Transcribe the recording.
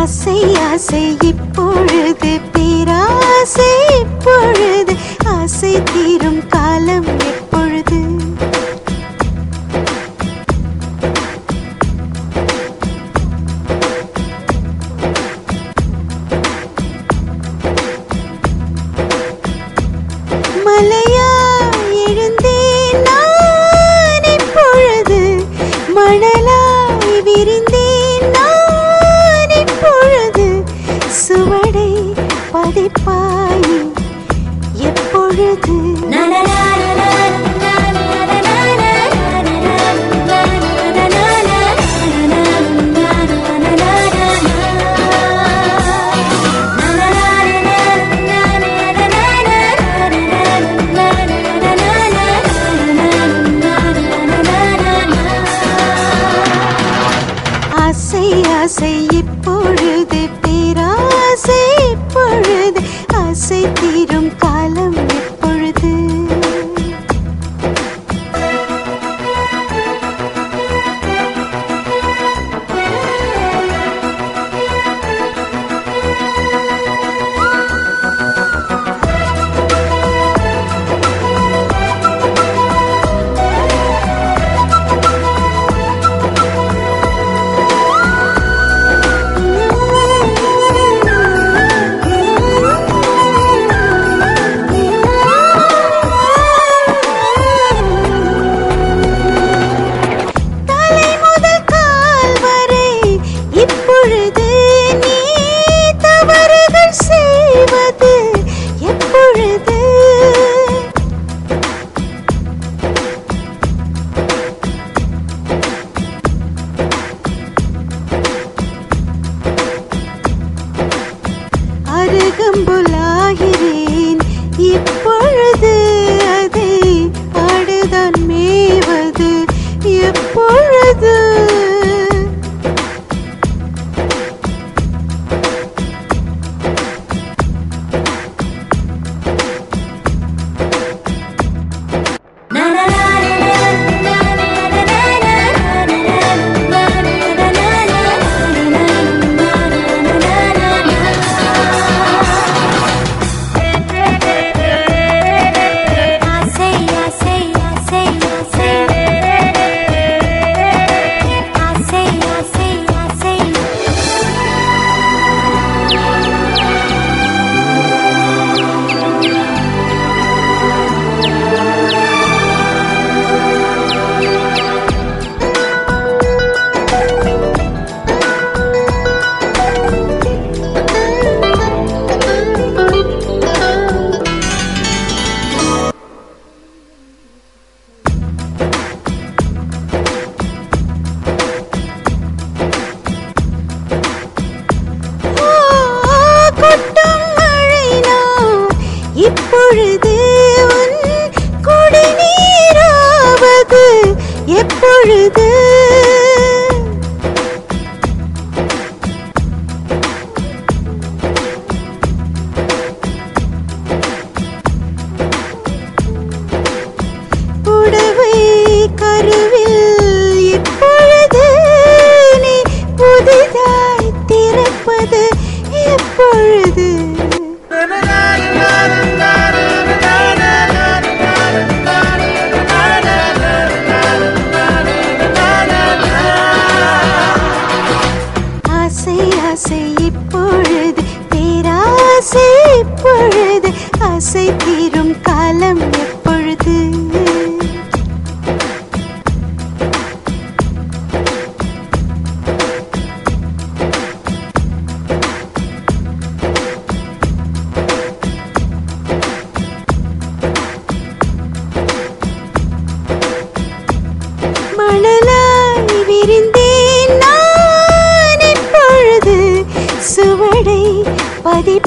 ஆசை ஆசை இப்பொழுது பேராசை இப்பொழுது ஆசை தீரும் காலம் எப்பொழுது மலையா எழுந்தேன் நான் இப்பொழுது மணலாய் விரிந்தேன் நான் இப்பொழுது சுவடை பதிப்பாய் எப்பொழுது ஆசை ஆசை இப்பொழுது பேராசை இப்பொழுது ஆசை தீரும் காலம் எப்பொழுது தலை முதல் கால் வரை இப்பொழுது நீ தவறுகள் செய்வது எப்பொழுது அருகம்புலாகிறேன் இப்பொழுது அதை ஆடுதான் மேவது எப்பொழுது ஆசை ஆசை ஆசை ஆசை ஆசை ஆசை ஆசை ஆ, கொட்டும் மழை நான் இப்பொழுது உன் குடிநீராவது எப்பொழுது புடவை கருவில் இப்பொழுது நீ புதிதாய் திறப்பது எப்பொழுது ஆசை ஆசை இப்பொழுது பேராசை இப்பொழுது ஆசை தீரும் காலம் எப்பொழுது மணலாய் விரிந்தேன் நான் இப்பொழுது சுவடை பதிப்பாய்